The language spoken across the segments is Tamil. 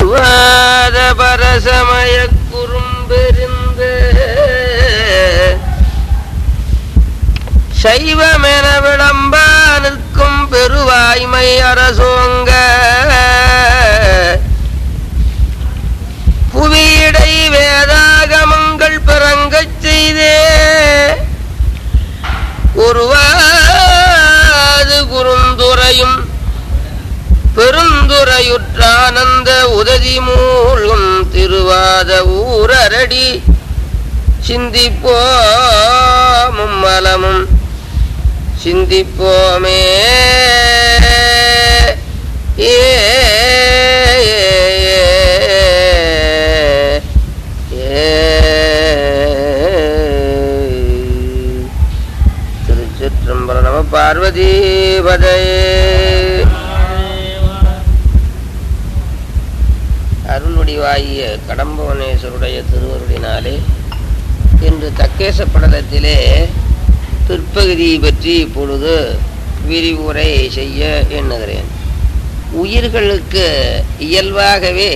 குருவாத பரசமய குறும்பெருந்து சைவமென விளம்ப நிற்கும் பெருவாய்மை அரசோங்க புவியிடை வேதாகமங்கள் பிறங்கச் செய்தே ஒருவாது குறுந்துரையும் பெருந்துரையுற்றானந்த உதவி மூழ்கும் திருவாத ஊரரடி சிந்திப்போமும் மலமும் சிந்திப்போமே ஏ திருச்சிற்றம்பலம் நம பார்வதி பதையே அருள்வடிவாகிய கடம்பவனேஸ்வருடைய திருவருளினாலே இன்று தக்கேச படலத்திலே பிற்பகுதி பற்றி இப்பொழுது விரிவுரை செய்ய எண்ணுகிறேன் உயிர்களுக்கு இயல்பாகவே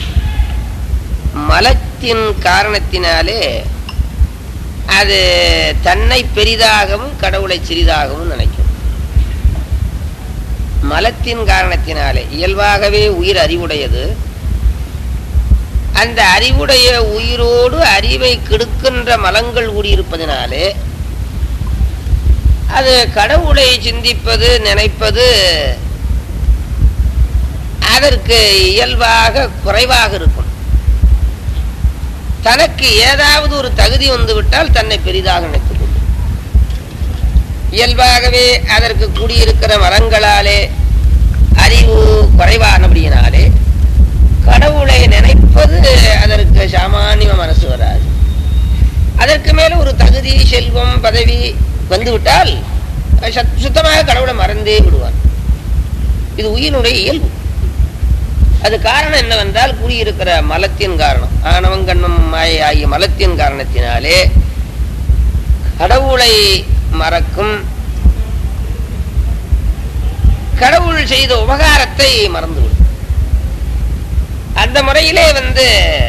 மலத்தின் காரணத்தினாலே அது தன்னை பெரிதாகவும் கடவுளை சிறிதாகவும் நினைக்கும் மலத்தின் காரணத்தினாலே இயல்பாகவே உயிர் அறிவுடையது அந்த அறிவுடைய உயிரோடு அறிவை கெடுக்கின்ற மலங்கள் கூடியிருப்பதனாலே அது கடவுளை சிந்திப்பது நினைப்பது அதற்கு இயல்பாக குறைவாக இருக்கும் தனக்கு ஏதாவது ஒரு தகுதி வந்துவிட்டால் தன்னை பெரிதாக நினைத்துக் கொள்ளும் இயல்பாகவே அதற்கு கூடியிருக்கிற மரங்களாலே அறிவு குறைவானபடியினாலே கடவுளை நினைப்பது அதற்கு சாமானிய மனசு வராது அதற்கு மேல ஒரு தகுதி செல்வம் பதவி வந்துவிட்டால் சத்- சுத்தமாக கடவுளை மறந்தே விடுவான் இது உயிரினுடைய இயல்பு அது காரணம் என்னவென்றால் கூடியிருக்கிற மலத்தின் காரணம் ஆணவம் கண்மம் மாயை ஆகிய மலத்தின் காரணத்தினாலே கடவுளை மறக்கும் கடவுள் செய்த உபகாரத்தை மறந்துவிடும் அந்த முறையிலே வந்து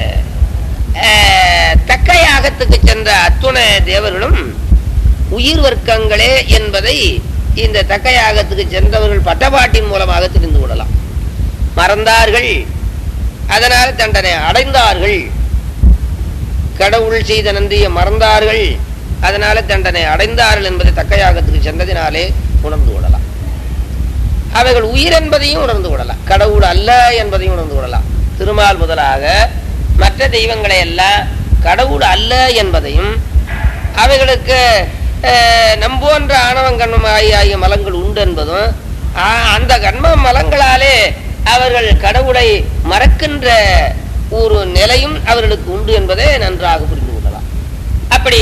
அஹ், தக்க யாகத்துக்கு சென்ற அத்துணை தேவர்களும் உயிர் வர்க்கங்களே என்பதை இந்த தக்க யாகத்துக்கு சென்றவர்கள் பட்டப்பாட்டின் மூலமாக தெரிந்து கொள்ளலாம் மறந்தார்கள் அதனால் தண்டனை அடைந்தார்கள் கடவுள் செய்த நன்றியை மறந்தார்கள் அதனால தண்டனை அடைந்தார்கள் என்பதை தக்க யாகத்துக்கு சென்றதினாலே உணர்ந்து கொள்ளலாம் அவைகள் உயிர் என்பதையும் உணர்ந்து கொள்ளலாம் கடவுள் அல்ல என்பதையும் உணர்ந்து கொள்ளலாம் திருமால் முதலாக மற்ற தெய்வங்களை எல்லாம் கடவுள் அல்ல என்பதையும் அவைகளுக்கு அஹ், நம்போன்ற ஆணவம் கண்மம் ஆகிய ஆகிய மலங்கள் உண்டு என்பதும் ஆ- அந்த கண்ம மலங்களாலே அவர்கள் கடவுளை மறக்கின்ற ஒரு நிலையும் அவர்களுக்கு உண்டு என்பதை நன்றாக புரிந்து கொள்ளலாம் அப்படி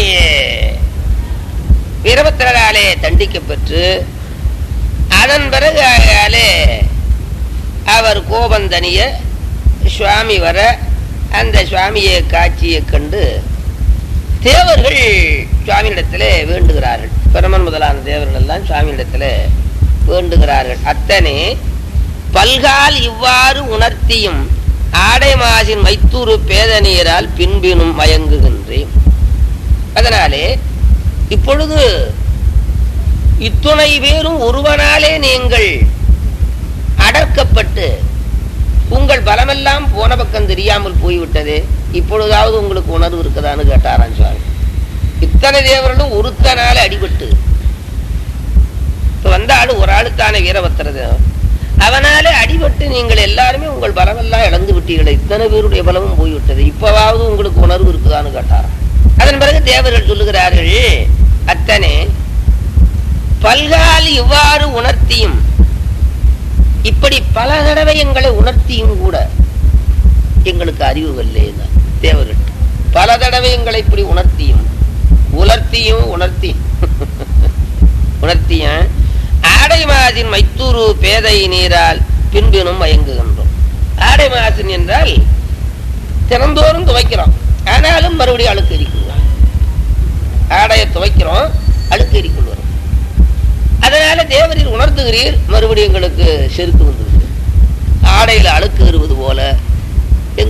வீரபத்திரராலே தண்டிக்கப்பெற்று அதன் பிறகு ஆகையாலே அவர் கோபந்தனிய சுவாமி வர அந்த சுவாமியை காட்சியை கண்டு தேவர்கள் சுவாமியிடத்திலே வேண்டுகிறார்கள் பிரமன் முதலான தேவர்கள் எல்லாம் சுவாமியிடத்திலே வேண்டுகிறார்கள் அத்தனை பல்கால் இவ்வாறு உணர்த்தியும் ஆடை மாசின் மைத்தூறு பேத நீரால் பின்பினும் மயங்குகின்றேன் அதனாலே இப்பொழுது இத்துணை பேரும் ஒருவனாலே நீங்கள் அடர்க்கப்பட்டு உங்கள் பலமெல்லாம் போன பக்கம் தெரியாமல் போய்விட்டதே இப்பொழுதாவது உங்களுக்கு உணர்வு இருக்குதான்னு கேட்டாராம் சுவாமி இத்தனை தேவர்களும் ஒருத்தனால அடிபட்டு இப்ப வந்த ஆளு ஒரு ஆளுத்தானே வீரபத்திர தேவன் அவனாலே அடிபட்டு நீங்கள் எல்லாருமே உங்கள் பலமெல்லாம் இழந்து விட்டீர்கள் இத்தனை பேருடைய பலமும் போய்விட்டது இப்பவாவது உங்களுக்கு உணர்வு இருக்குதான்னு கேட்டாராம் அதன் பிறகு தேவர்கள் சொல்லுகிறார்கள் அத்தனை பல்கால் இவ்வாறு உணர்த்தியும் இப்படி பல தடவை எங்களை உணர்த்தியும் கூட எங்களுக்கு அறிவு வரலைன்னா தேவர்கள் பல தடவை எங்களை இப்படி உணர்த்தியும் உலர்த்தியும் உணர்த்தி உணர்த்தியும் ஆடை மாசின் மைத்தூரு பேதை நீரால் பின்பினும் மயங்குகின்றோம் ஆடை மாசின் என்றால் தினந்தோறும் துவைக்கிறோம் ஆனாலும் மறுபடியும் அழுக்கு எரிக்கொள்வோம் ஆடையை துவைக்கிறோம் அழுக்கு எரிக்கொள்வோம் அதனால தேவரீர் உணர்த்துகிறீர் மறுபடியும் எங்களுக்கு செருக்கு வந்துவிடுது ஆடையில அழுக்கு இருவது போல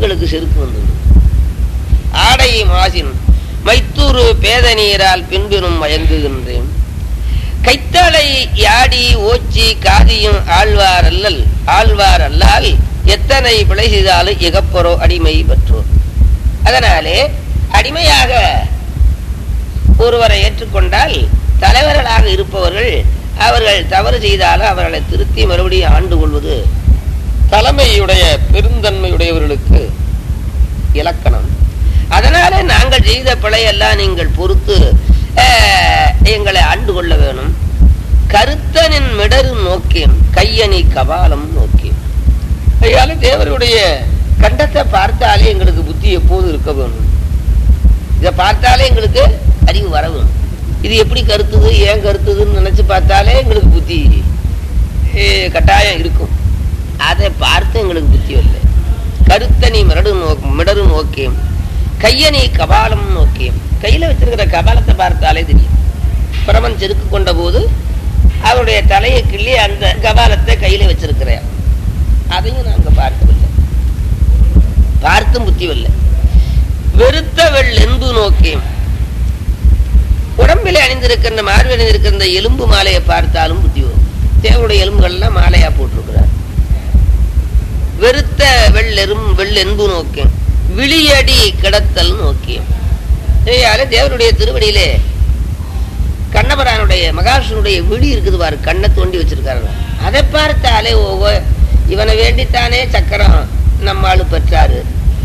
எங்களுக்கு செருக்கு வந்தது ஆடை மாசின் மைத்தூறு பேத நீரால் பின்பினும் மயங்குகின்றேன் கைத்தலை யாடி ஓச்சி காதியும் ஆழ்வார் அல்லல் ஆழ்வார் அல்லால் எத்தனை பிழை செய்தாலும் இகப்பரோ அடிமை பெற்றோர் அதனாலே அடிமையாக ஒருவரை ஏற்றுக்கொண்டால் தலைவர்களாக இருப்பவர்கள் அவர்கள் தவறு செய்தாலும் அவர்களை திருத்தி மறுபடியும் ஆண்டு கொள்வது தலைமையுடைய பெருந்தன்மையுடையவர்களுக்கு இலக்கணம் அதனால நாங்கள் செய்த பிழையெல்லாம் நீங்கள் பொறுத்து அஹ், எங்களை ஆண்டு கொள்ள வேணும் கருத்தனின் மிடரு நோக்கியம் கையணி கபாலம் நோக்கியம் அதனால தேவருடைய கண்டத்தை பார்த்தாலே எங்களுக்கு புத்தி எப்போதும் இருக்க வேணும் இதை பார்த்தாலே எங்களுக்கு அறிவு வர வேணும் இது எப்படி கருத்துது ஏன் கருத்துதுன்னு நினைச்சு பார்த்தாலே எங்களுக்கு புத்தி eh, கட்டாயம் இருக்கும் அதை பார்த்து எங்களுக்கு புத்தி வரல கருத்தனி மிரடு நோக்கு மிடரு நோக்கியம் கையணி கபாலம் நோக்கியம் கையில வச்சிருக்கிற கபாலத்தை பார்த்தாலே தெரியும் பிரமன் செருக்கு கொண்ட போது அவருடைய தலையை கிள்ளி அந்த கபாலத்தை கையில வச்சிருக்கிறார் அதையும் நாங்க பார்க்கவில்லை பார்த்தும் புத்தி வரல வெறுத்த வெள்ளென்பு நோக்கியம் உடம்பிலே அணிந்திருக்கின்ற மார்பில் அணிந்திருக்கின்ற எலும்பு மாலையை பார்த்தாலும் புத்தி வரும் தேவனுடைய எலும்புகள்லாம் மாலையா போட்டிருக்கிறார் வெறுத்த வெள்ளெரும் வெள்ளென்பு நோக்கியம் விழியடி கிடத்தல் நோக்கியம் இதையால தேவனுடைய திருவடியிலே கண்ணபரானுடைய மகாவிஷ்ணுடைய விழி இருக்குது பாரு கண்ணை தோண்டி வச்சிருக்காரு அதை பார்த்தாலே ஓ இவனை வேண்டித்தானே சக்கரம் நம்மாளு பெற்றாரு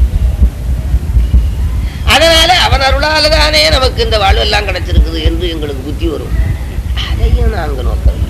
அதனால அவன் அருளால தானே நமக்கு இந்த வாழ்வு எல்லாம் கிடைச்சிருக்குது என்று எங்களுக்கு புத்தி வரும் அதையும் நாங்க நோக்கவில்லை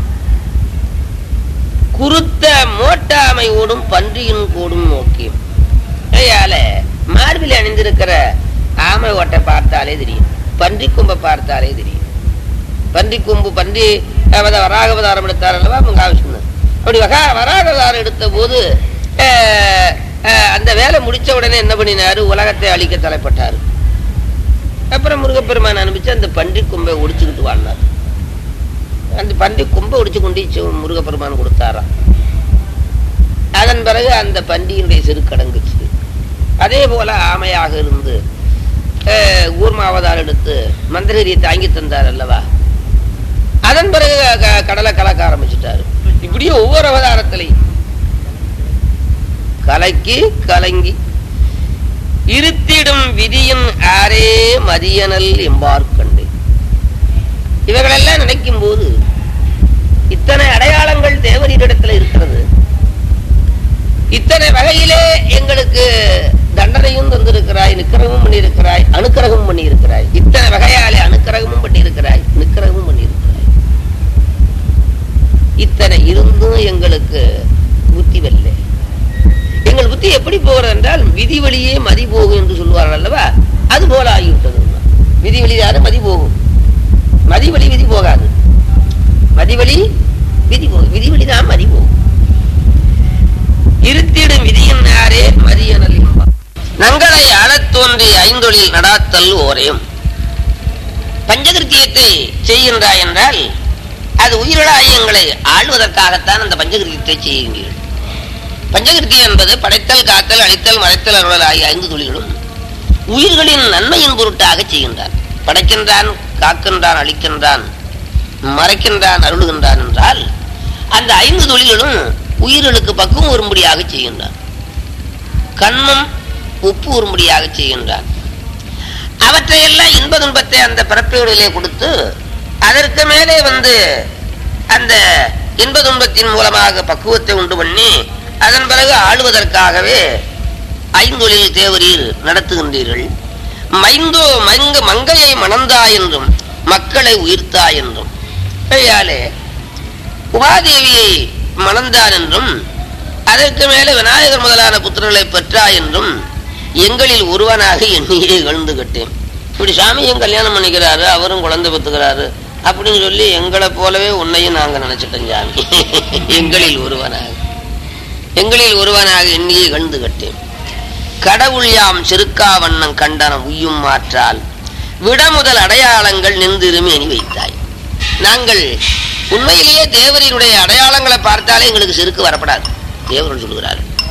குருத்த மோட்டாமை ஓடும் பன்றியின் கூடும் நோக்கியும் ஐயால மார்பில் அணிந்திருக்கிற ஆமை ஓட்டை பார்த்தாலே தெரியும் பன்றி கொம்பை பார்த்தாலே தெரியும் பன்றி கொம்பு பன்றி அவத வராகவதாரம் எடுத்தார் அல்லவா மகாவிஷ்ணு அப்படி வகா வராகவதாரம் எடுத்த போது அஹ், அஹ், அந்த வேலை முடிச்ச உடனே என்ன பண்ணினாரு உலகத்தை அழிக்க தலைப்பட்டாரு அப்புறம் முருகப்பெருமான் அனுப்பிச்சு அந்த பன்றி கொம்பை ஒடிச்சுக்கிட்டு வாழ்னார் அந்த பன்றி கொம்பை ஒடிச்சு கொண்டு சி- முருகப்பெருமான் கொடுத்தாராம் அதன் பிறகு அந்த பன்றியினுடைய செருக்கடங்குச்சு அதே போல ஆமையாக இருந்து அஹ், கூர்மாவதாரம் எடுத்து மந்திரகிரியை தாங்கி தந்தார் அல்லவா அதன் பிறகு க- கடலை கலக்க ஆரம்பிச்சுட்டாரு இப்படியே ஒவ்வொரு அவதாரத்திலையும் கலக்கி கலங்கி இருத்திடும் விதியின் ஆரே மதியனல் எம்பார் கண்டு இவைகளெல்லாம் நினைக்கும் போது இத்தனை அடையாளங்கள் தேவரீரிடத்துல இருக்கிறது இத்தனை வகையிலே எங்களுக்கு தண்டனையும் தந்திருக்கிறாய் நிக்கிரகமும் பண்ணியிருக்கிறாய் அனுக்கிரகமும் பண்ணியிருக்கிறாய் இத்தனை வகையாலே அனுக்கிரகமும் பண்ணியிருக்கிறாய் நிக்கிரகமும் பண்ணியிருக்கிறாய் இத்தனை இருந்தும் எங்களுக்கு புத்தி வரல எங்கள் புத்தி எப்படி போகிறது என்றால் விதி வழியே மதி போகும் என்று சொல்லுவார்கள் அல்லவா அது போல ஆகிவிட்டது விதி வழியாரு மதி போகும் மதி வழி விதி போகாது மதி வழி விதி போகும் விதி வழி தான் மதி போகும் இருத்திடும் விதியின் யாரே மதியனல் என்பார். நங்களை ஆளத் தோன்றி ஐந்தொழில் நடாத்தல் ஓரையும் பஞ்சகிருத்தியத்தை செய்கின்றாய் என்றால் அது உயிரிழாய் எங்களை ஆள்வதற்காகத்தான் அந்த பஞ்சகிருத்தியத்தை செய்கின்றீர்கள் பஞ்சகிருத்தியம் என்பது படைத்தல் காத்தல் அழித்தல் மறைத்தல் அருளல் ஆகிய ஐந்து தொழில்களும் உயிர்களின் நன்மையின் பொருட்டாக செய்கின்றான் படைக்கின்றான் காக்கின்றான் அழிக்கின்றான் மறைக்கின்றான் அருளுகின்றான் என்றால் அந்த ஐந்து தொழில்களும் உயிர்களுக்கு பக்குவம் வரும்படியாக செய்கின்றான் கண்மம் உப்பு வரும்படியாக செய்கின்றான் அவற்றையெல்லாம் இன்ப துன்பத்தை அந்த பிறப்பையுடைய கொடுத்து அதற்கு மேலே வந்து அந்த இன்ப துன்பத்தின் மூலமாக பக்குவத்தை உண்டு பண்ணி அதன் பிறகு ஆளுவதற்காகவே ஐந்தொழில் தேவரீர் நடத்துகின்றீர்கள் மைந்தோ மங்க மங்கையை மணந்தா என்றும் மக்களை உயிர்த்தா என்றும் கையாலே உமாதேவியை மணந்தான் என்றும் அதற்கு மேலே விநாயகர் முதலான புத்திரர்களை பெற்றா என்றும் எங்களில் ஒருவனாக எண்ணியே கலந்து கட்டேன் இப்படி சாமியும் கல்யாணம் பண்ணிக்கிறாரு அவரும் குழந்தை பெற்றுக்கிறாரு அப்படின்னு சொல்லி எங்களை போலவே உன்னையும் நாங்க நினைச்சிட்டோம் சாமி எங்களில் ஒருவனாக எங்களில் ஒருவனாக எண்ணியே கண்டு கட்டேன் கடவுள் யாம் சிறுக்கா வண்ணம் கண்டனம் உய்யும் மாற்றால் விடமுதல் அடையாளங்கள் நின்றிருமே அணி வைத்தாய் நாங்கள் உண்மையிலேயே தேவரினுடைய அடையாளங்களை பார்த்தாலே எங்களுக்கு செருக்கு வரப்படாது தேவர்கள் சொல்கிறார்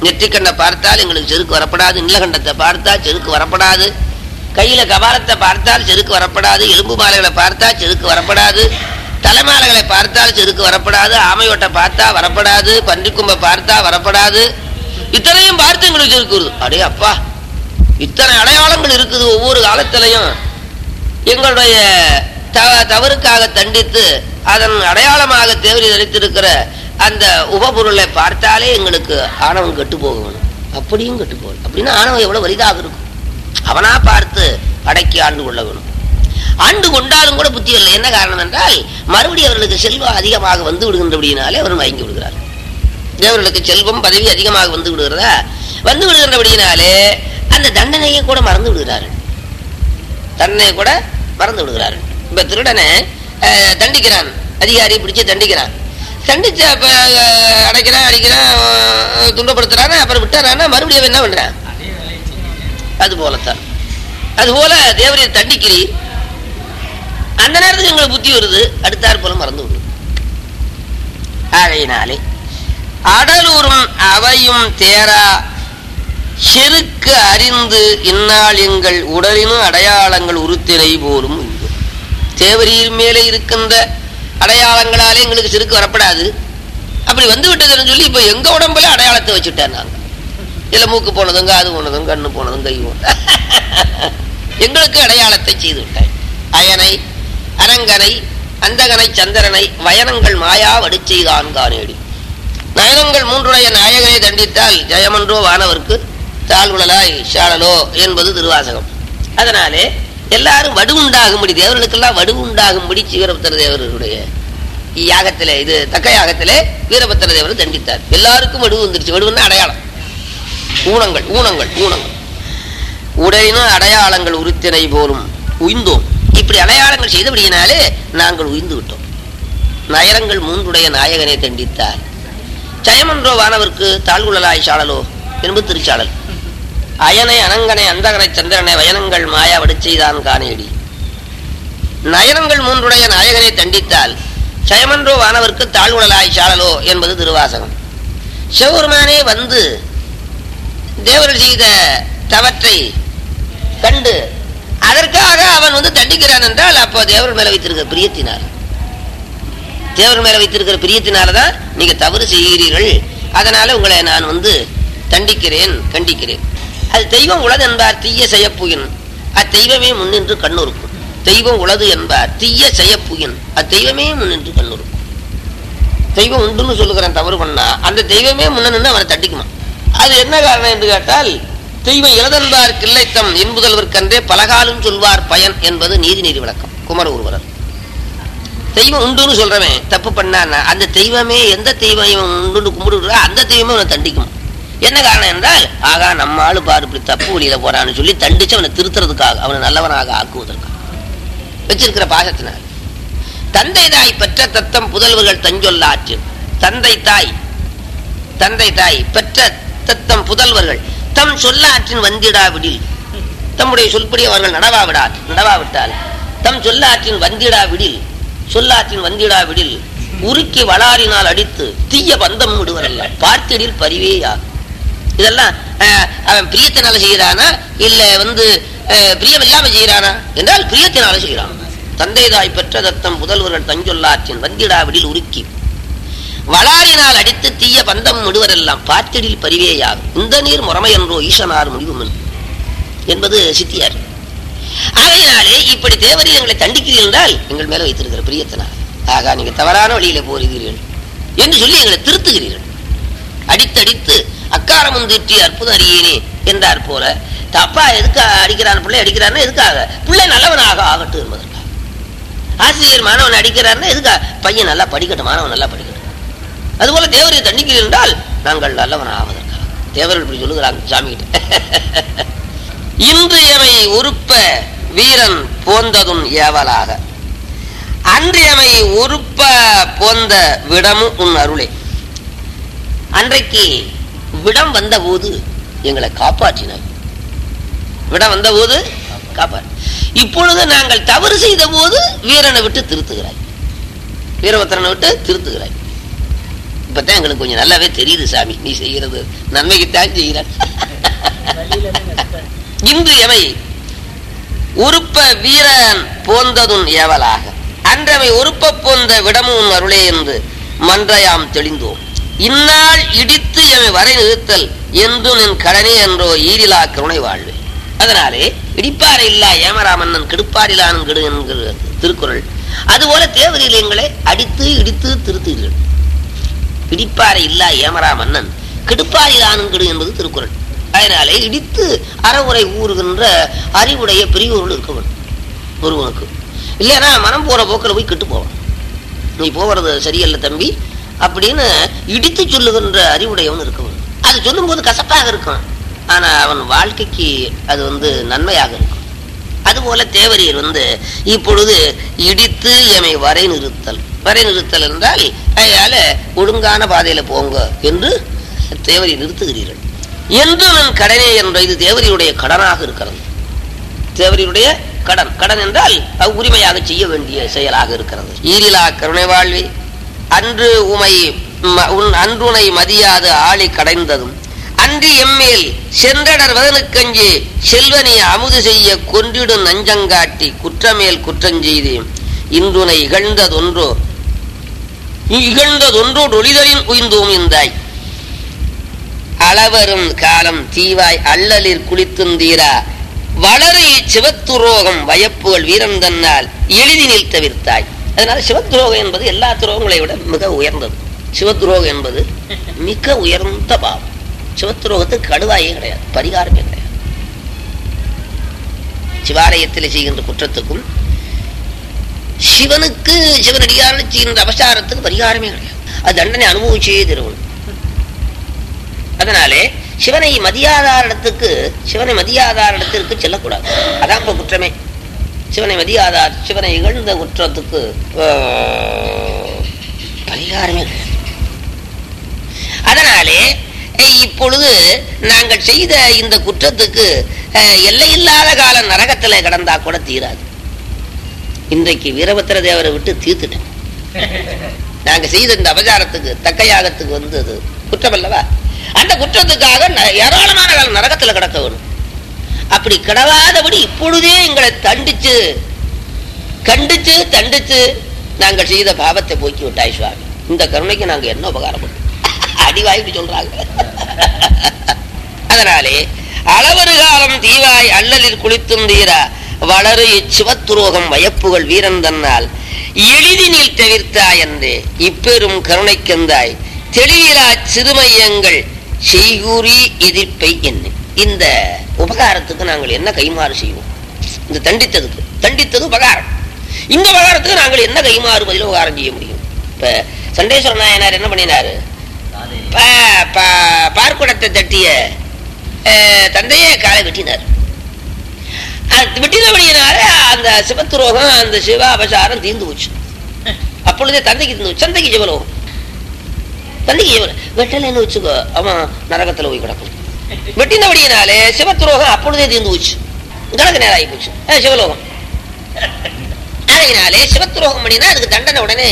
நெற்றிக்கண்ணை பார்த்தால் எங்களுக்கு செருக்கு வரப்படாது நீலகண்டத்தை பார்த்தால் செருக்கு வரப்படாது கையில கபாலத்தை பார்த்தால் செருக்கு வரப்படாது எலும்பு மாலைகளை பார்த்தால் செருக்கு வரப்படாது தலைமாலைகளை பார்த்தால் செருக்கு வரப்படாது ஆமையோட்டை பார்த்தா வரப்படாது பன்றிக்கும்பை பார்த்தா வரப்படாது இத்தனையும் பார்த்து எங்களுக்கு செருக்கு வருது அடே அப்பா இத்தனை அடையாளங்கள் இருக்குது ஒவ்வொரு காலத்திலையும் எங்களுடைய த- தவறுக்காக தண்டித்து அதன் அடையாளமாக தேவரி தரித்திருக்கிற அந்த உபபொருளை பார்த்தாலே எங்களுக்கு ஆணவம் கெட்டு போகணும் அப்படியும் கெட்டு போகணும் அப்படின்னா ஆணவம் எவ்வளவு வலிதாக இருக்கும் அவனா பார்த்து அடக்கி ஆண்டு கொள்ள வேணும் ஆண்டு கொண்டாலும் கூட புத்தி இல்லை என்ன காரணம் என்றால் மறுபடியும் அவர்களுக்கு செல்வம் அதிகமாக வந்து விடுகின்றபடியினாலே அவர் மயங்கி விடுகிறார் தேவர்களுக்கு செல்வம் பதவி அதிகமாக வந்து விடுகிறதா வந்து விடுகின்றபடியினாலே அந்த தண்டனையை கூட மறந்து விடுகிறார்கள் தண்டனையை கூட மறந்து விடுகிறார்கள் இப்ப திருடனை அஹ், தண்டிக்கிறான் அதிகாரி பிடிச்சு தண்டிக்கிறான் தண்டிச்சு அப்ப அஹ், அடைக்கிறான் அடிக்கிறான் அஹ், துன்பப்படுத்துறான் அப்புறம் விட்டுறான்னா மறுபடியும் அவன் என்ன பண்றான் அது போலத்தான் அது போல தேவரையை தண்டிக்கிறீர் அந்த நேரத்துக்கு எங்களுக்கு புத்தி வருது அடுத்தாற் போல மறந்து விடுது ஆகையினாலே அடலூரும் அவையும் தேரா செருக்கு அறிந்து இந்நாள் எங்கள் உடலினும் அடையாளங்கள் உருத்தினை போலும் உண்டு தேவரீர் மேலே இருக்கின்ற அடையாளங்களாலே எங்களுக்கு செருக்கு வரப்படாது அப்படி வந்து விட்டதுன்னு சொல்லி இப்ப எங்க உடம்புல அடையாளத்தை வச்சுட்டேன் நாங்க இல்ல மூக்கு போனதும் காது போனதும் கண்ணு போனதும் கை போனதும் எங்களுக்கு அடையாளத்தை செய்து விட்டேன் அயனை அரங்கனை அந்தகனை சந்திரனை வயனங்கள் மாயா வடிச்செய்தான் காணேடி நயனங்கள் மூன்றுடைய நாயகனை தண்டித்தால் ஜெயமன்றோ வானவர்க்கு தாழ்வுழலாய் ஷாழலோ என்பது திருவாசகம் அதனாலே எல்லாரும் வடு உண்டாகும்படி தேவர்களுக்கெல்லாம் வடு உண்டாகும்படி வீரபத்திர தேவருடைய யாகத்திலே இது தக்க யாகத்திலே வீரபத்திர தேவர் தண்டித்தார் எல்லாருக்கும் வடு வந்துருச்சு வடுவுன்னா அடையாளம் ஊனங்கள் ஊனங்கள் ஊனங்கள் உடையினும் அடையாளங்கள் உருத்தினை போலும் உய்ந்தோம் இப்படி அடையாளங்கள் செய்தபடியினாலே நாங்கள் உய்ந்து விட்டோம் நயரங்கள் மூன்றுடைய நாயகனை தண்டித்தார் ஜெயமன்றோ வானவர்க்கு தாழ்குழலாய் சாழலோ என்பது திருச்சாளல் அயனை அனங்கனை அந்தகனை சந்திரனை வயனங்கள் மாயா செய்தான் காணேடி நயனங்கள் மூன்றுடைய நாயகனை தண்டித்தால் ஜெயமன்றோ வானவர்க்கு தாழ்குழலாய் சாழலோ என்பது திருவாசகம் சிவபெருமானே வந்து தேவர்கள் செய்த தவற்றை கண்டு அதற்காக அவன் வந்து தண்டிக்கிறான் என்றால் அப்போ தேவர் மேல வைத்திருக்கிற பிரியத்தினால் தேவர் மேல வைத்திருக்கிற பிரியத்தினாலதான் நீங்க தவறு செய்கிறீர்கள் அதனால உங்களை நான் வந்து தண்டிக்கிறேன் கண்டிக்கிறேன் அது தெய்வம் உளது என்பார் தீய செய்யப்புகின் அத்தெய்வமே முன்னின்று கண்ணுறுக்கும் தெய்வம் உளது என்பார் தீய செய்யப்புகின் அத்தெய்வமே முன்னின்று கண்ணுறுக்கும் தெய்வம் உண்டுன்னு சொல்லுகிறேன் தவறு பண்ணா அந்த தெய்வமே முன்ன நின்று அவனை தண்டிக்குமா அது என்ன காரணம் என்று கேட்டால் தெய்வம் இளதன்பார் கிள்ளைத்தம் என்புதல்வர்க்கன்றே பலகாலம் சொல்வார் பயன் என்பது நீதி நீதி விளக்கம் குமர ஒருவரர் தெய்வம் உண்டுன்னு சொல்றவன் தப்பு பண்ணான்னா அந்த தெய்வமே எந்த தெய்வம் இவன் உண்டுன்னு கும்பிடுறா அந்த தெய்வமே அவனை தண்டிக்கும் என்ன காரணம் என்றால் ஆகா நம்ம ஆளு பாரு இப்படி தப்பு வழியில போறான்னு சொல்லி தண்டிச்சு அவனை திருத்துறதுக்காக அவனை நல்லவனாக ஆக்குவதற்காக வச்சிருக்கிற பாசத்தினால் தந்தை தாய் பெற்ற தத்தம் புதல்வர்கள் தஞ்சொல்லாற்று தந்தை தாய் தந்தை தாய் பெற்ற தத்தம் புதல்வர்கள் தம் சொல்லாற்றின் வந்திடாவிடில் தம்முடைய சொல்படி அவர்கள் நடவாவிடால் நடவாவிட்டால் தம் சொல்லாற்றின் வந்திடாவிடில் சொல்லாற்றின் வந்திடாவிடில் உருக்கி வளாரினால் அடித்து தீய பந்தம் விடுவரல்ல பார்த்திடில் பரிவேயா இதெல்லாம் அஹ், அவன் பிரியத்தினால செய்யறானா இல்ல வந்து அஹ், பிரியம் இல்லாம செய்யறானா என்றால் பிரியத்தினால செய்யறான் தந்தை தாய் பெற்ற தத்தம் புதல்வர்கள் தஞ்சொல்லாற்றின் வந்திடாவிடில் உருக்கி வளாரினால் அடித்து தீய பந்தம் விடுவரெல்லாம் பாத்திடில் பரிவேயாகும் இந்த நீர் முறைமையன்றோ ஈசனார் முடிவும் என்பது சித்தியார் ஆகையினாலே இப்படி தேவரி எங்களை தண்டிக்கிறீர்கள் என்றால் எங்கள் மேல வைத்திருக்கிற பிரியத்தினால் ஆகா நீங்க தவறான வழியில போகிறீர்கள் என்று சொல்லி எங்களை திருத்துகிறீர்கள் அடித்தடித்து அக்காரமும் தீட்டி அற்புதம் அறியேனே என்றார் போல தப்பா எதுக்கு அடிக்கிறான் பிள்ளை அடிக்கிறான்னு எதுக்காக பிள்ளை நல்லவனாக ஆகட்டும் என்பதற்காக ஆசிரியர் மாணவன் அடிக்கிறார்னா எதுக்கா பையன் நல்லா படிக்கட்டும் மாணவன் நல்லா படிக்கட்டும் அதுபோல தேவரை தண்டிக்கிறீர்கள் என்றால் நாங்கள் நல்லவன் ஆவதற்காக தேவர்கள் இப்படி சொல்லுகிறாங்க சாமி கிட்ட இன்று எமை உறுப்ப வீரன் போந்ததும் ஏவலாக அன்றியமை உறுப்ப போந்த விடமும் உன் அருளே அன்றைக்கு விடம் வந்தபோது எங்களை காப்பாற்றினார் விடம் வந்தபோது காப்பாற்று இப்பொழுது நாங்கள் தவறு செய்த போது வீரனை விட்டு திருத்துகிறாய் வீரபத்திரனை விட்டு திருத்துகிறாய் இப்பதான் எங்களுக்கு கொஞ்சம் நல்லாவே தெரியுது சாமி நீ செய்யறது நன்மைக்குத்தான் செய்கிற இன்று எவை உறுப்ப வீரன் போந்ததுன் ஏவலாக அன்றவை உறுப்ப போந்த விடமும் அருளே என்று மன்றையாம் தெளிந்தோம் இந்நாள் இடித்து எவை வரை நிறுத்தல் என்று நின் கடனே என்றோ ஈரிலா கருணை வாழ்வே அதனாலே இடிப்பாறை இல்லா ஏமராமன்னன் கெடுப்பாரிலான் கெடு என்கிற திருக்குறள் அதுபோல தேவரில் எங்களை அடித்து இடித்து திருத்துகிறீர்கள் இடிப்பாறை இல்லா ஏமரா மன்னன் கெடுப்பாரிலானும் கெடு என்பது திருக்குறள் அதனாலே இடித்து அறவுரை ஊறுகின்ற அறிவுடைய பெரியோர்கள் இருக்க வேண்டும் ஒருவனுக்கு இல்லைன்னா மனம் போற போக்கில் போய் கெட்டு போவான் நீ போகிறது சரியல்ல தம்பி அப்படின்னு இடித்து சொல்லுகின்ற அறிவுடையவன் இருக்க வேண்டும் அது சொல்லும்போது கசப்பாக இருக்கும் ஆனா அவன் வாழ்க்கைக்கு அது வந்து நன்மையாக இருக்கும் அதுபோல தேவரீர் வந்து இப்பொழுது இடித்து எமை வரை நிறுத்தல் வரை நிறுத்தல் என்றால் அதனால ஒழுங்கான பாதையில போங்க என்று தேவரி நிறுத்துகிறீர்கள் என்று நான் கடனே என்ற இது தேவரியுடைய கடனாக இருக்கிறது தேவரியுடைய கடன் கடன் என்றால் அது உரிமையாக செய்ய வேண்டிய செயலாக இருக்கிறது ஈரிலா கருணை வாழ்வி அன்று உமை ம- உன் அன்றுனை மதியாது ஆளி கடைந்ததும் அன்று எம்மேல் சென்றடர் வதனுக்கஞ்சி செல்வனி அமுது செய்ய கொன்றிடும் நஞ்சங்காட்டி குற்றமேல் குற்றஞ்செய்தேன் இன்றுனை இகழ்ந்ததொன்றோ இகழ்ந்ததொன்றோ ஒளிதலின் உய்ந்தோம் இந்தாய் அளவரும் காலம் தீவாய் அல்லலில் குளித்துந்தீரா வளரு சிவத்துரோகம் வயப்புகள் வீரன் தன்னால் எளிதினில் தவிர்த்தாய் அதனால சிவத்துரோகம் என்பது எல்லா துரோகங்களை விட மிக உயர்ந்தது சிவத்துரோகம் என்பது மிக உயர்ந்த பாவம் சிவத்துரோகத்துக்கு கடுவாயே கிடையாது பரிகாரமே கிடையாது சிவாலயத்தில் செய்கின்ற குற்றத்துக்கும் சிவனுக்கு சிவனடியார்கள் செய்கின்ற அபசாரத்துக்கு பரிகாரமே கிடையாது அது தண்டனை அனுபவிச்சே திருவன் அதனாலே சிவனை மதியாதார இடத்துக்கு சிவனை மதியாதார இடத்திற்கு செல்லக்கூடாது அதான் இப்ப குற்றமே சிவனை மதியாதார் சிவனை இகழ்ந்த குற்றத்துக்கு ஆஹ், பரிகாரமே கிடையாது அதனாலே அஹ், இப்பொழுது நாங்கள் செய்த இந்த குற்றத்துக்கு அஹ், எல்லையில்லாத கால நரகத்துல கிடந்தா கூட தீராது இன்றைக்கு வீரபத்திர தேவரை விட்டு தீர்த்துட்டேன் நாங்க செய்த இந்த அபச்சாரத்துக்கு தக்கையாகத்துக்கு வந்தது குற்றம் அல்லவா அந்த குற்றத்துக்காக ந- ஏராளமான காலம் நரகத்துல கிடக்க வேணும் அப்படி கிடவாதபடி இப்பொழுதே எங்களை தண்டிச்சு கண்டிச்சு தண்டிச்சு நாங்கள் செய்த பாவத்தை போக்கி விட்டாய் சுவாமி இந்த கருணைக்கு நாங்க என்ன உபகாரம் பண்ணோம் அடிவாய் இப்படி சொல்றாங்க அதனாலே அளவரு காலம் தீவாய் அல்லலில் குளித்துந்தீரா வளரு இச்சிவத்துரோகம் வயப்புகள் வீரன் தன்னால் எளிதினில் தவிர்த்தாய் என்றே இப்பெரும் கருணைக்கந்தாய் தெளிவிலா சிறுமையங்கள் செய்கூறி எதிர்ப்பை என்ன இந்த உபகாரத்துக்கு நாங்கள் என்ன கைமாறு செய்வோம் இந்த தண்டித்ததுக்கு தண்டித்தது உபகாரம் இந்த உபகாரத்துக்கு நாங்கள் என்ன கைமாறு பதில் உபகாரம் செய்ய முடியும் இப்ப சண்டேஸ்வர நாயனார் என்ன பண்ணினாரு பா- பா- பார்க்குடத்தை தட்டிய அஹ், தந்தையே காலை வெட்டினார் அது வெட்டினபடியினால அந்த சிவத்துரோகம் அந்த சிவ அபசாரம் தீர்ந்து போச்சு அப்பொழுதே தந்தைக்கு தீர்ந்து போச்சு. தந்தைக்கு சிவலோகம் தந்தைக்கு சிவல வெட்டலைன்னு வச்சுக்கோ அவன் நரகத்துல போய் கிடக்கும் வெட்டினபடியினாலே சிவத்துரோகம் அப்பொழுதே தீர்ந்து போச்சு கணக்கு நேரம் ஆகி போச்சு அஹ், சிவலோகம் அதனாலே சிவத்துரோகம் பண்ணினா அதுக்கு தண்டனை உடனே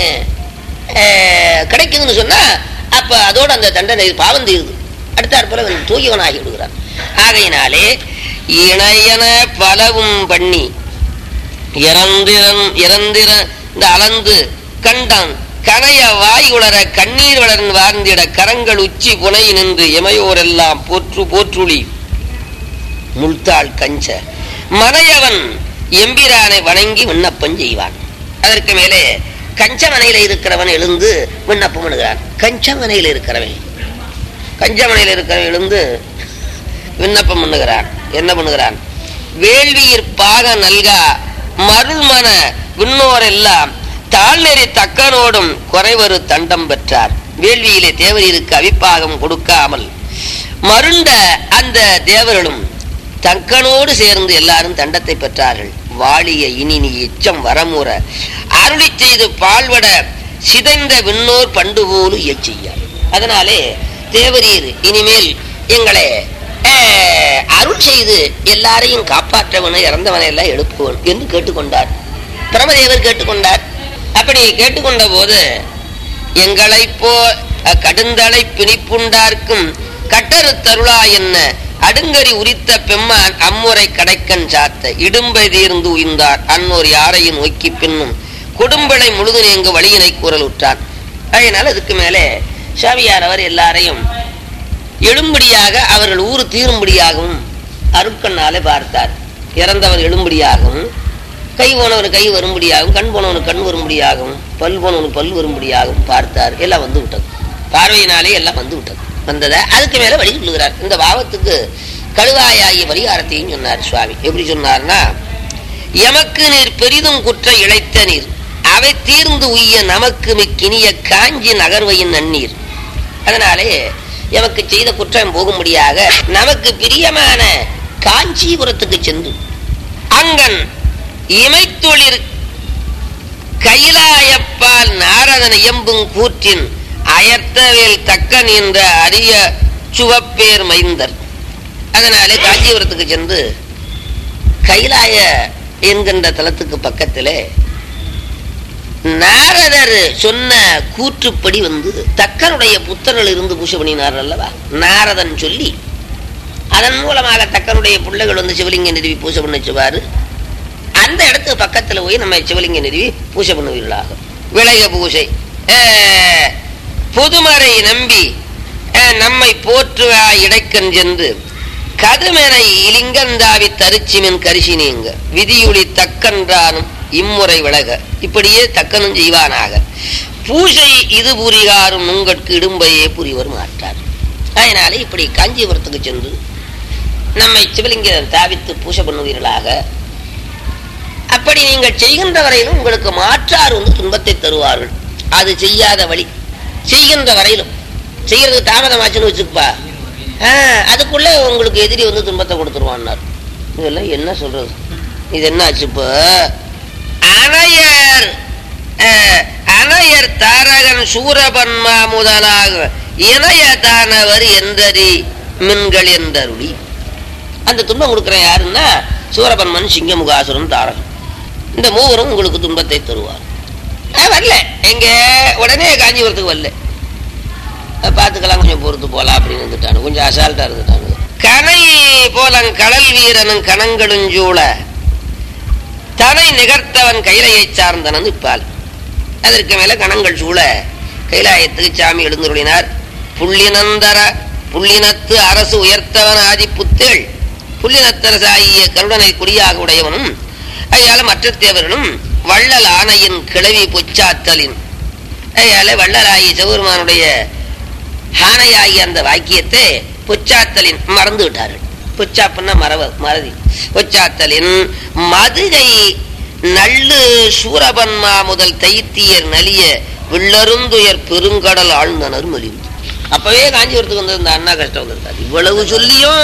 அஹ், கிடைக்குதுன்னு சொன்னா அப்ப அதோட அந்த தண்டனை பாவம் தீருது அடுத்தாற் போல அவன் தூயவன் ஆகி விடுகிறான் ஆகையினாலே இணையன பலவும் பண்ணி இறந்திரன் இறந்திர இந்த அளந்து கண்டான் கனைய வாய் உளர கண்ணீர் வளர்ந்து வாழ்ந்திட கரங்கள் உச்சி புனை நின்று எமையோரெல்லாம் போற்று போற்றுளி முள்தாள் கஞ்ச மறையவன் எம்பிரானை வணங்கி விண்ணப்பம் செய்வான் அதற்கு மேலே கஞ்சமனையில இருக்கிறவன் எழுந்து விண்ணப்பம் பண்ணுகிறான் கஞ்சமனையில இருக்கிறவன் கஞ்சமனையில இருக்கிறவன் எழுந்து விண்ணப்பம் பண்ணுகிறான் என்ன பண்ணுகிறான் வேள்வியிற் பாக நல்கா மருள்மன விண்ணோரெல்லாம் தாழ்நெறி தக்கனோடும் குறைவரு தண்டம் பெற்றார் வேள்வியிலே தேவரீருக்கு அவிப்பாகம் கொடுக்காமல் மருண்ட அந்த தேவர்களும் தக்கனோடு சேர்ந்து எல்லாரும் தண்டத்தை பெற்றார்கள் வாழிய இனி நீ எச்சம் வரமுற அருளி செய்து பால்வட சிதைந்த விண்ணோர் பண்டு போலு இயற்சியார் அதனாலே தேவரீர் இனிமேல் எங்களை அஹ், அருள் செய்து எல்லாரையும் காப்பாற்றவனை இறந்தவனை எல்லாம் எழுப்புவன் என்று கேட்டுக்கொண்டார் பிரமதேவர் கேட்டுக்கொண்டார் அப்படி கேட்டுக்கொண்ட போது எங்களை போ கடுந்தலை பிணிப்புண்டார்க்கும் கட்டரு தருளா என்ன அடுங்கரி உரித்த பெம்மான் அம்முறை கடைக்கன் சாத்த இடும்பை தீர்ந்து உயிர்ந்தார் அன்னோர் யாரையும் நோக்கி பின்னும் கொடும்பிளை முழுது நீங்கு வழியினை கூறல் உற்றார் அதனால அதுக்கு மேலே சாமியார் அவர் எல்லாரையும் எழும்படியாக அவர்கள் ஊர் தீரும்படியாகவும் அருட்கண்ணாலே பார்த்தார் இறந்தவர் எழும்படியாகவும் கை போனவனுக்கு கை வரும்படியாகவும் கண் போனவனுக்கு கண் வரும்படியாகவும் பல் போனவனுக்கு பல் வரும்படியாகவும் பார்த்தார் எல்லாம் வந்து விட்டது பார்வையினாலே எல்லாம் வந்து விட்டது வந்ததை அதுக்கு மேல வழி சொல்லுகிறார் இந்த பாவத்துக்கு கழுவாயாகிய பரிகாரத்தையும் சொன்னார் சுவாமி எப்படி சொன்னார்னா எமக்கு நீர் பெரிதும் குற்ற இழைத்த நீர் அவை தீர்ந்து உய்ய நமக்கு மிக்கினிய காஞ்சி நகர்வையின் நன்னீர் அதனாலே எமக்கு செய்த குற்றம் போகும்படியாக நமக்கு பிரியமான காஞ்சிபுரத்துக்கு சென்று அங்கன் இமைத்தொழிற் கைலாயப்பால் நாரதன் இயம்பும் கூற்றின் அயர்த்தவேல் தக்க நின்ற அரிய சுவப்பேர் மைந்தர் அதனாலே காஞ்சிபுரத்துக்கு சென்று கைலாய என்கின்ற தலத்துக்கு பக்கத்திலே நாரதர் சொன்ன கூற்றுப்படி வந்து தக்கனுடைய புத்தர்கள் இருந்து பூஜை பண்ணினார் அல்லவா நாரதன் சொல்லி அதன் மூலமாக தக்கனுடைய பிள்ளைகள் வந்து சிவலிங்க நிறுவி பூஜை பண்ணிச்சுவாரு அந்த இடத்துக்கு பக்கத்துல போய் நம்ம சிவலிங்க நிறுவி பூஜை பண்ணுவீர்களாக விளைய பூஜை அஹ், புதுமறை நம்பி அஹ், நம்மை போற்றுவா இடைக்கன் சென்று கதுமெனை இலிங்கந்தாவி தரிச்சிமின் கரிசி நீங்க விதியுளி தக்கன்றானும் இம்முறை விலக இப்படியே தக்கனும் செய்வானாக பூஜை இது புரிகாரும் உங்கட்கு இடும்பையே புரிவர் மாட்டார் அதனால இப்படி காஞ்சிபுரத்துக்கு சென்று நம்மை சிவலிங்க தாவித்து பூஜை பண்ணுவீர்களாக அப்படி நீங்கள் செய்கின்ற வரையிலும் உங்களுக்கு மாற்றார் வந்து துன்பத்தை தருவார்கள் அது செய்யாத வழி செய்கின்ற வரையிலும் செய்யறதுக்கு தாமதமாச்சுன்னு வச்சுக்கப்பா ஆஹ், அதுக்குள்ள உங்களுக்கு எதிரி வந்து துன்பத்தை கொடுத்துருவான்னார் இதெல்லாம் என்ன சொல்றது இது என்ன ஆச்சு இப்போ அணையர் அஹ், அணையர் தாரகன் சூரபன்மா முதலாக இணைய தானவர் என்றறி மின்கள் என்றருளி அந்த துன்பம் கொடுக்குற யாருன்னா சூரபன்மன் சிங்கமுகாசுரன் தாரகன் இந்த மூவரும் உங்களுக்கு துன்பத்தை தருவார் ஆ, வரல எங்க உடனே காஞ்சிபுரத்துக்கு வரல அஹ், பார்த்துக்கலாம் கொஞ்சம் பொறுத்து போலாம் அப்படின்னு இருந்துட்டானு கொஞ்சம் அசால்ட்டா இருந்துட்டானு கனை போலங் கடல் வீரனும் கணங்களும் சூழ தனை நிகர்த்தவன் கைலையை சார்ந்தனன் இப்பால் அதற்கு மேல கணங்கள் சூழ கைலாயத்துக்கு சாமி எழுந்துருளினார் புள்ளினந்தர புள்ளினத்து அரசு உயர்த்தவன் ஆதி புத்தேள் புள்ளினத்தரசாகிய கருடனை குடியாக உடையவனும் அயால மற்ற தேவர்களும் வள்ளல் ஆணையின் கிளவி பொச்சாத்தலின் அயால வள்ளலாகி சிவபெருமானுடைய ஆணையாகிய அந்த வாக்கியத்தை பொச்சாத்தலின் மறந்து விட்டார்கள் பொச்சாப்புன்னா மறவ மறதி பொச்சாத்தலின் மதுகை நல்லு சூரபன்மா முதல் தைத்தியர் நலிய வில்லருந்துயர் பெருங்கடல் ஆழ்ந்தனர் மலிந்து அப்பவே காஞ்சிபுரத்துக்கு வந்தது இந்த அண்ணா கஷ்டம் வந்திருக்காரு இவ்வளவு சொல்லியும்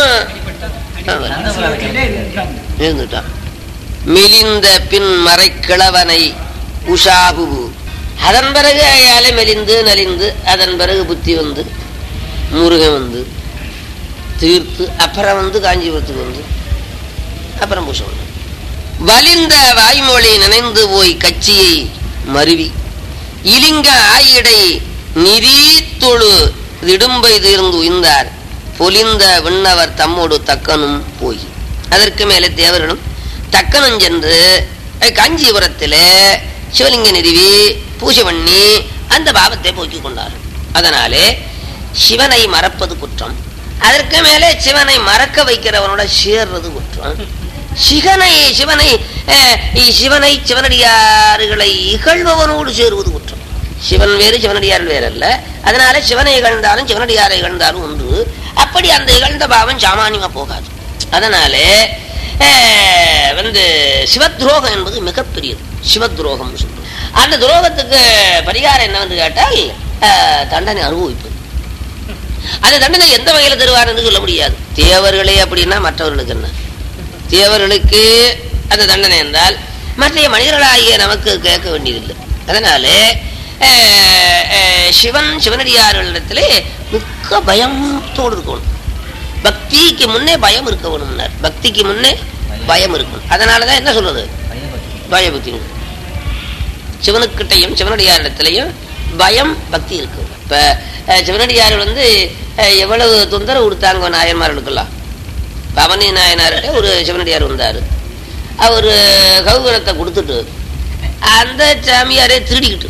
இருந்துட்டான் மெலிந்த பின் மறைக்கிழவனை உஷாபுபு அதன் பிறகு அயாலே மெலிந்து நலிந்து அதன் பிறகு புத்தி வந்து முருகன் வந்து தீர்த்து அப்புறம் வந்து காஞ்சிபுரத்துக்கு வந்து அப்புறம் பூசம் பண்ணார். வலிந்த வாய்மொழி நினைந்து போய் கட்சியை மருவி இலிங்க ஆயிடை நிரீத்தொழு இடும்பை தீர்ந்து உய்ந்தார் பொலிந்த விண்ணவர் தம்மோடு தக்கனும் போய் அதற்கு மேலே தேவர்களும் தக்கனும் சென்று அஹ், காஞ்சிபுரத்திலே சிவலிங்க நிறுவி பூஜை பண்ணி அந்த பாவத்தை போக்கிக் கொண்டார்கள் அதனாலே சிவனை மறப்பது குற்றம் அதற்கு மேலே சிவனை மறக்க வைக்கிறவனோட சேர்றது குற்றம் சிவனை சிவனை அஹ், சிவனை சிவனடியார்களை இகழ்பவனோடு சேருவது குற்றம் சிவன் வேறு சிவனடியார்கள் வேறு அல்ல அதனால சிவனை இகழ்ந்தாலும் சிவனடியாரை இகழ்ந்தாலும் ஒன்று அப்படி அந்த இகழ்ந்த பாவம் சாமானியமா போகாது அதனாலே அஹ், வந்து சிவத்ரோகம் என்பது மிகப்பெரியது சிவத்ரோகம் சொல்றோம் அந்த துரோகத்துக்கு பரிகாரம் என்னவென்று கேட்டால் அஹ், தண்டனை அனுபவிப்பது அந்த தண்டனை எந்த வகையில தருவார் என்று சொல்ல முடியாது தேவர்களே அப்படின்னா மற்றவர்களுக்கு என்ன தேவர்களுக்கு அந்த தண்டனை என்றால் மற்ற மனிதர்களாகிய நமக்கு கேட்க வேண்டியதில்லை அதனாலே அஹ், அஹ், சிவன் சிவனடியார்களிடத்திலே மிக்க பயத்தோடு இருக்கணும் பக்திக்கு முன்னே பயம் இருக்க வேணும்னார் பக்திக்கு முன்னே பயம் இருக்கணும் அதனாலதான் என்ன சொல்றது பயபக்தி சிவனுக்கிட்டையும் சிவனடியாரிடத்திலையும் பயம் பக்தி இருக்கு இப்ப அஹ், சிவனடியார் வந்து அஹ், எவ்வளவு தொந்தரவு கொடுத்தாங்க நாயன்மார்களுக்கெல்லாம் பவனி நாயனார் ஒரு சிவனடியார் வந்தார் அவர் கௌகரத்தை கொடுத்துட்டு அந்த சாமியாரே திருடிக்கிட்டு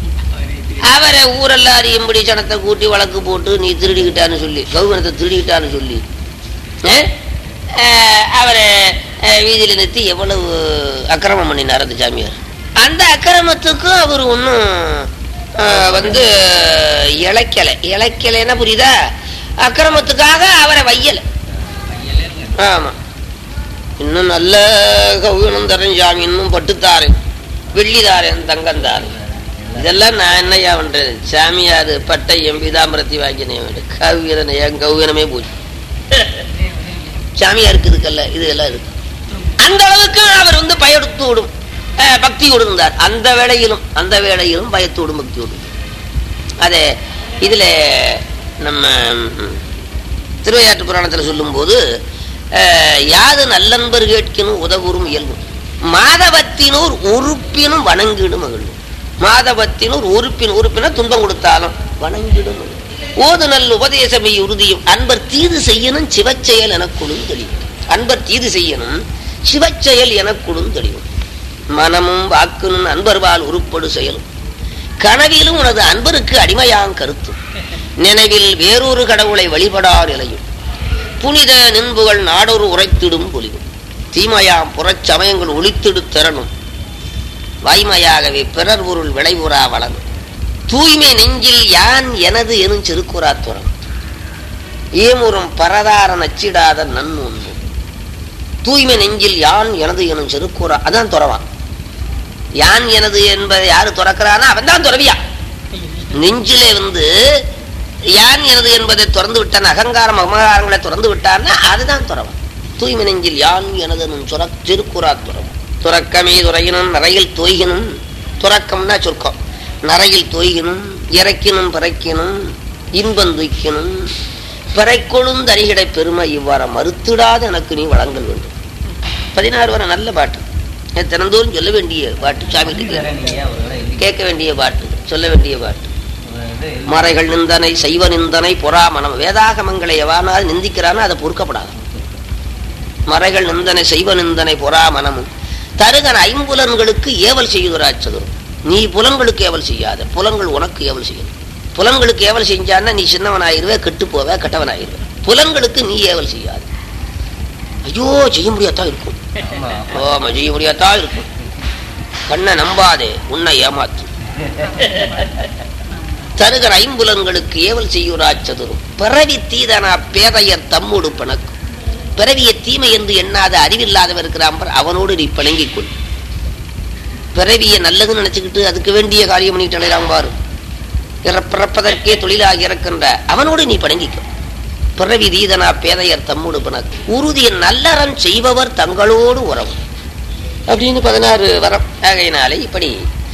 அவரை ஊரெல்லாம் அறியும்படி சனத்தை கூட்டி வழக்கு போட்டு நீ திருடிக்கிட்டான்னு சொல்லி கௌகரத்தை திருடிக்கிட்டான்னு சொல்லி அஹ், அஹ், அவரை அஹ், வீதியில நிறுத்தி எவ்வளவு அக்கிரமம் பண்ணினார் அந்த சாமியார் அந்த அக்கிரமத்துக்கும் அவர் ஒன்றும் வந்து இழைக்கலை இழைக்கலைன்னா புரியுதா அக்கிரமத்துக்காக அவரை வையலை ஆமா இன்னும் நல்ல கௌகணம் தரேன் சாமி இன்னும் பட்டுத்தாரேன் வெள்ளி தாரேன் தங்கம் தாரேன் இதெல்லாம் நான் என்னையா பண்றது சாமியார் பட்டையம் பீதாம்பரத்தி வாங்கினேன் கவியரன் என் கௌகனமே போச்சு சாமியாருக்கு இதுக்கல்ல இது எல்லாம் இருக்கு அந்த அளவுக்கு அவர் வந்து பயடுத்து விடும் அஹ், பக்தியோடு இருந்தார் அந்த வேளையிலும் அந்த வேளையிலும் பயத்தோடும் பக்தியோடும் அதே இதுல நம்ம ம், திருவையாற்று புராணத்தில் சொல்லும்போது அஹ், யாது நல்லன்பர் கேட்கினும் உதவுறும் இயல்பும் மாதவத்தினூர் உறுப்பினும் வணங்கிடும் மகிழும் மாதவத்தினூர் உறுப்பின் உறுப்பினர் துன்பம் கொடுத்தாலும் வணங்கிடும் மகிழும். ஓது நல் உபதேசமை உறுதியும் அன்பர் தீது செய்யணும் சிவச்செயல் எனக்குழும் தெளிவும் அன்பர் தீது செய்யணும் சிவச்செயல் எனக்குழும் தெளிவும் மனமும் வாக்குனும் அன்பர்வால் உருப்படு செயலும் கனவிலும் உனது அன்பருக்கு அடிமையாங் கருத்து நினைவில் வேறொரு கடவுளை வழிபடா நிலையும் புனித நின்புகள் நாடொரு உரைத்திடும் பொலிவும் தீமையாம் புறச்சமயங்கள் ஒளித்திடு திறனும் வாய்மையாகவே பிறர் பொருள் விளைவுறா வளரும் தூய்மை நெஞ்சில் யான் எனது எனும் செருக்குறாத்துறம் ஏமுறும் பரதார நச்சிடாத நன்னொன்று தூய்மை நெஞ்சில் யான் எனது எனும் செருக்குறா அதான் துறவான் யான் எனது என்பதை யாரு துறக்கிறானா அவன் தான் துறவியா நெஞ்சிலே வந்து யான் எனது என்பதை திறந்து விட்டான் அகங்காரம் அகங்காரங்களை திறந்து விட்டான்னா அதுதான் துறவம் தூய்மை நெஞ்சில் யான் எனது சுர திருக்குறா துறவம் துறக்கமே துறையினும் நரையில் தோய்கினும் துறக்கம்னா சொர்க்கம் நரையில் தோய்கினும் இறக்கினும் பிறக்கினும் இன்பம் துய்க்கினும் பிறைக்கொழும் தரிகிடை பெருமை இவ்வாறு மறுத்திடாத எனக்கு நீ வழங்கல் வேண்டும் பதினாறு வரை நல்ல பாட்டு இது தினந்தோறும் சொல்ல வேண்டிய பாட்டு சாமி கேட்க வேண்டிய பாட்டு சொல்ல வேண்டிய பாட்டு மறைகள் நிந்தனை சைவ நிந்தனை பொறாமணம் வேதாகமங்களை எவானால் நிந்திக்கிறானோ அதை பொறுக்கப்படாது மறைகள் நிந்தனை செய்வ நிந்தனை பொறாமணமும் தருகன் ஐம்புலன்களுக்கு ஏவல் செய்யுகிறாச்சதுரும் நீ புலன்களுக்கு ஏவல் செய்யாத புலன்கள் உனக்கு ஏவல் செய்யும் புலன்களுக்கு ஏவல் செஞ்சான்னா நீ சின்னவனாயிருவே கெட்டு போவே கெட்டவனாயிருவே புலன்களுக்கு நீ ஏவல் செய்யாது ஐயோ செய்ய முடியாதான் இருக்கும் ஆமா செய்ய முடியாதான் இருக்கும் கண்ணை நம்பாதே உன்னை ஏமாத்து தருகிற ஐம்புலன்களுக்கு ஏவல் செய்யுராச்சதுரும் பிறவி தீதனா பேதையர் தம்மோடு பிணக்கும் பிறவிய தீமை என்று எண்ணாத அறிவில்லாதவன் இருக்கிறான் பார், அவனோடு நீ பிணங்கிக் கொள் பிறவிய நல்லதுன்னு நினைச்சுக்கிட்டு அதுக்கு வேண்டிய காரியம் பண்ணிட்டு அலையலாம் பாரு இற- பிறப்பதற்கே தொழிலாக இறக்கின்ற அவனோடு நீ பணங்கிக்கும் பிறவி தீதனா பேதையர் தம்மோடு பிணக்கு உறுதிய நல்லறம் செய்பவர் தங்களோடு உறவு அப்படின்னு பதினாறு வரம் ஆகையினாலே இப்படி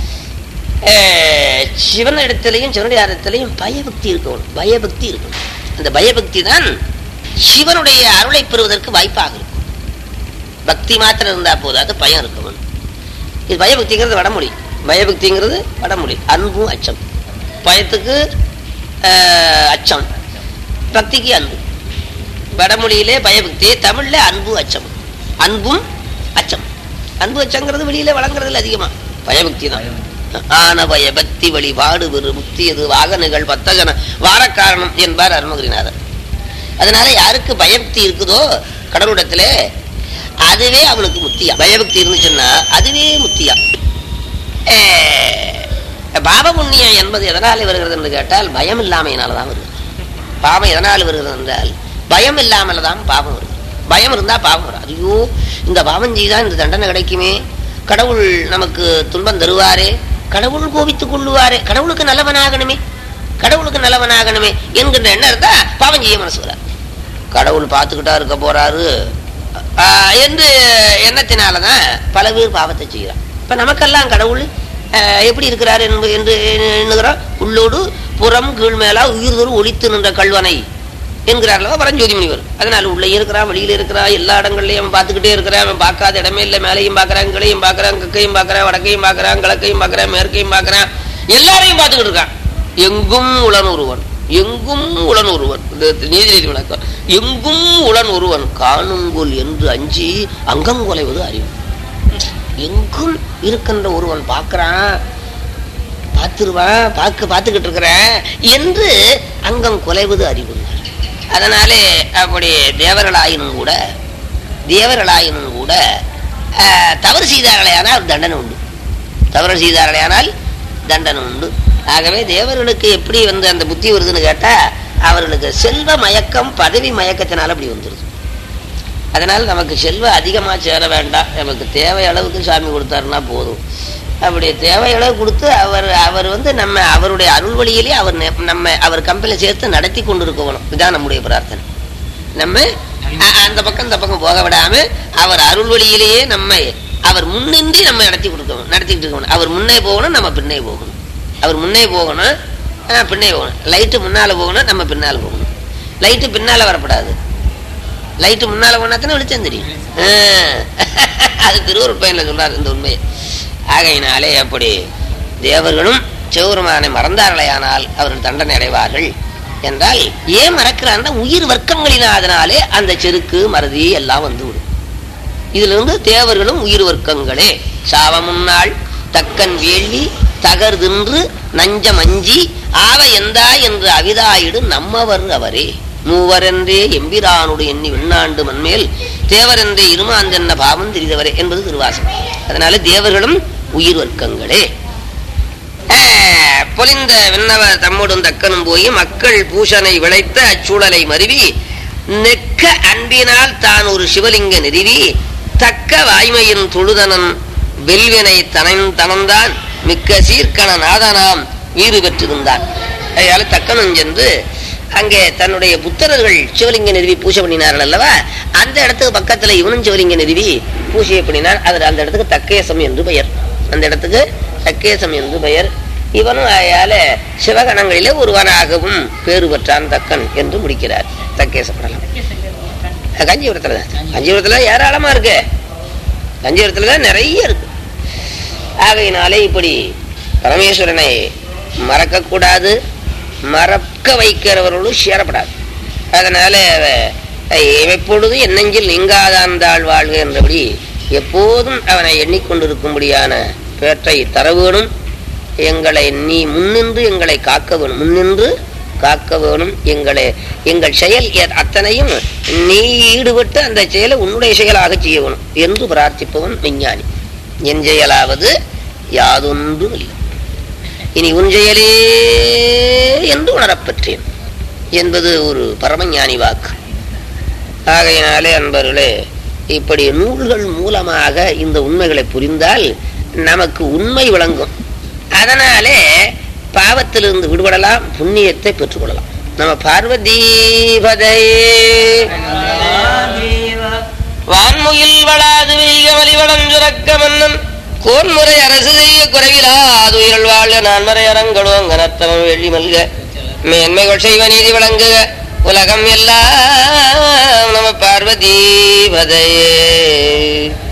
அஹ், சிவன் இடத்திலையும் சிவனுடைய இடத்திலையும் பயபக்தி இருக்கணும் பயபக்தி இருக்கணும் அந்த பயபக்தி தான் சிவனுடைய அருளை பெறுவதற்கு வாய்ப்பாக இருக்கும் பக்தி மாத்திரம் இருந்தா போதாது பயம் இருக்கணும் இது பயபக்திங்கிறது வடமொழி பயபக்திங்கிறது வடமொழி அன்பும் அச்சம் பயத்துக்கு அஹ், அச்சம் பக்திக்கு அன்பு வடமொழியிலே பயபக்தி தமிழ்ல அன்பு அச்சம் அன்பும் அச்சம் அன்பு அச்சங்கிறது வெளியில வழங்குறதுல அதிகமா பயபக்தி தான் ஆன பயபக்தி வழிபாடு வெறு முக்தி அது வாகனங்கள் பத்தகன வாரக்காரணம் என்பார் அருணகிரிநாதர் அதனால யாருக்கு பயபக்தி இருக்குதோ கடவுளிடத்துல அதுவே அவனுக்கு முத்தியா பயபக்தி இருந்துச்சுன்னா அதுவே முத்தியா அஹ், பாப புண்ணியம் என்பது எதனால வருகிறது என்று கேட்டால் பயம் இல்லாமையினால்தான் வருகிறது பாவம் எதனால் வருகிறது என்றால் பயம் இல்லாமல் தான் பாவம் வருது பயம் இருந்தா பாவம் வரும் ஐயோ இந்த பாவம் செய்தால் இந்த தண்டனை கிடைக்குமே கடவுள் நமக்கு துன்பம் தருவாரே கடவுள் கோபித்துக் கொள்ளுவாரே கடவுளுக்கு நல்லவனாகணுமே கடவுளுக்கு நல்லவனாகணுமே என்கின்ற எண்ணம் இருந்தா பாவம் செய்ய மனசு வராது கடவுள் பார்த்துக்கிட்டா இருக்க போறாரு ஆஹ், என்று எண்ணத்தினாலதான் பல பேர் பாவத்தை செய்கிறான் இப்ப நமக்கெல்லாம் கடவுள் ஆஹ், எப்படி இருக்கிறார் என்பது- என்று எண்ணுகிறோம் உள்ளோடு புறம் கீழ் மேலா உயிர்தொரு ஒளித்து நின்ற கல்வனை என்கிறார்களோ பரஞ்சோதி முனிவர் அதனால உள்ள இருக்கிறான் வெளியில இருக்கிறான் எல்லா இடங்கள்லயும் அவன் பார்த்துக்கிட்டே இருக்கிறான் அவன் பார்க்காத இடமே இல்லை மேலையும் பார்க்கறான் கீழையும் பார்க்கறான் கக்கையும் பார்க்கறான் வடக்கையும் பார்க்கறான் கிழக்கையும் பார்க்கறான் மேற்கையும் பார்க்கறான் எல்லாரையும் பார்த்துக்கிட்டு இருக்கான் எங்கும் உளன் ஒருவன் எங்கும் உளன் ஒருவன் இந்த நீதிநீதி விளக்கம் எங்கும் உளன் ஒருவன் காணுங்கொல் என்று அஞ்சி அங்கம் கொலைவது அறிவு எங்கும் இருக்கின்ற ஒருவன் பார்க்கறான் பார்த்துருவான் பார்க்க பார்த்துக்கிட்டு இருக்கிறேன் என்று அங்கம் கொலைவது அறிவு அதனாலே அப்படி தேவர்களாயினும் கூட தேவர்களாயினும் கூட ஆஹ், தவறு செய்தார்களேயானால் தண்டனை உண்டு தவறு செய்தார்களேயானால் தண்டனை உண்டு ஆகவே தேவர்களுக்கு எப்படி வந்து அந்த புத்தி வருதுன்னு கேட்டா அவர்களுக்கு செல்வ மயக்கம் பதவி மயக்கத்தினால அப்படி வந்துருது அதனால நமக்கு செல்வம் அதிகமா சேர வேண்டாம் நமக்கு தேவை அளவுக்கு சாமி கொடுத்தாருன்னா போதும் அப்படி தேவை அளவு கொடுத்து அவர் அவர் வந்து நம்ம அவருடைய அருள் வழியிலே அவர் நெ- நம்ம அவர் கம்பெனியில் சேர்த்து நடத்தி கொண்டு இருக்கணும் இதுதான் நம்முடைய பிரார்த்தனை நம்ம அ- அந்த பக்கம் இந்த பக்கம் போக விடாம அவர் அருள் வழியிலேயே நம்மை அவர் முன்னின்றி நம்ம நடத்தி கொடுக்கணும் நடத்திட்டு இருக்கணும் அவர் முன்னே போகணும் நம்ம பின்னே போகணும் அவர் முன்னே போகணும் ஆ, பின்னே போகணும் லைட்டு முன்னால போகணும் நம்ம பின்னால போகணும் லைட்டு பின்னால வரப்படாது லைட்டு முன்னால போனா தானே வெளிச்சம் தெரியும் ஆ. அது திருவருட் பயன்ல சொல்றாரு இந்த உண்மையை ஆகையினாலே அப்படி தேவர்களும் சிவபெருமானை மறந்தார்களேயானால் அவர்கள் தண்டனை அடைவார்கள் என்றால் ஏன் மறக்கிறான்னா உயிர் வர்க்கங்களினாதனாலே அந்த செருக்கு மறதி எல்லாம் வந்து விடும் இதுல இருந்து தேவர்களும் உயிர் வர்க்கங்களே சாவமுன்னாள் தக்கன் வேள்வி தகர்தின்று நஞ்சம் அஞ்சி ஆவ எந்தா என்று அவிதாயிடு நம்மவர் அவரே மூவரென்றே எம்பிரானுடு எண்ணி விண்ணாண்டு மண்மேல் தேவரென்றே இருமாந்தென்ன பாவம் தெரிந்தவரே என்பது திருவாசகம் அதனால தேவர்களும் உயிர் வர்க்கங்களே ஆஹ், பொலிந்த விண்ணவர் தம்முடன் தக்கனும் போய் மக்கள் பூஷனை விளைத்த அச்சூழலை மருவி நெக்க அன்பினால் தான் ஒரு சிவலிங்க நிறுவி தக்க வாய்மையின் தொழுதனன் வெல்வினை தனன் தனந்தான் மிக்க சீர்கண நாதனாம் வீறு பெற்றிருந்தான் அதனால தக்கனும் சென்று அங்கே தன்னுடைய புத்தரர்கள் சிவலிங்க நிறுவி பூஜை பண்ணினார்கள் அல்லவா அந்த இடத்துக்கு பக்கத்துல இவனும் சிவலிங்க நிறுவி பூஜை பண்ணினார் அதில் அந்த இடத்துக்கு தக்கேசம் என்று பெயர் அந்த இடத்துக்கு தக்கேசம் என்று பெயர் இவனும் அயால சிவகணங்களிலே ஒருவனாகவும் பேறு பெற்றான் தக்கன் என்று முடிக்கிறார் தக்கேசப்படலாம் காஞ்சிபுரத்துல தான் காஞ்சிபுரத்துல ஏராளமா இருக்கு காஞ்சிபுரத்துல தான் நிறைய இருக்கு ஆகையினாலே இப்படி பரமேஸ்வரனை மறக்கக்கூடாது மறக்க வைக்கிறவர்களும் சேரப்படாது அதனால அவ- எப்பொழுதும் என் நெஞ்சில் நீங்காதாந்தாள் வாழ்க என்றபடி எப்போதும் அவனை எண்ணிக்கொண்டிருக்கும்படியான பேற்றை தர வேணும் எங்களை நீ முன்னின்று எங்களை காக்க வேணும் முன்னின்று காக்க வேணும் எங்களை எங்கள் செயல் எ- அத்தனையும் நீ ஈடுபட்டு அந்த செயலை உன்னுடைய செயலாக செய்ய வேணும் என்று பிரார்த்திப்பவன் விஞ்ஞானி என் செயலாவது யாதொன்றும் இல்லை இனி உன் செயலே என்று உணரப்பெற்றேன் என்பது ஒரு பரமஞானி வாக்கு ஆகையினாலே அன்பர்களே இப்படி நூல்கள் மூலமாக இந்த உண்மைகளை புரிந்தால் நமக்கு உண்மை விளங்கும் அதனாலே பாவத்திலிருந்து விடுபடலாம் புண்ணியத்தை பெற்றுக்கொள்ளலாம் நம்ம பார்வதீபதையே வான்முகில் வளாது வெய்க வலிவடம் சுரக்க மன்னன் கோன்முறை அரசு செய்ய குறைவிலாது உயிரல் வாழ்க நான்மறை அரங்கடுவங்க நத்தமம் வெள்ளி மல்க மேன்மைகள் செய்வ நீதி விளங்குக உலகம் எல்லாம் நம பார்வதி பதையே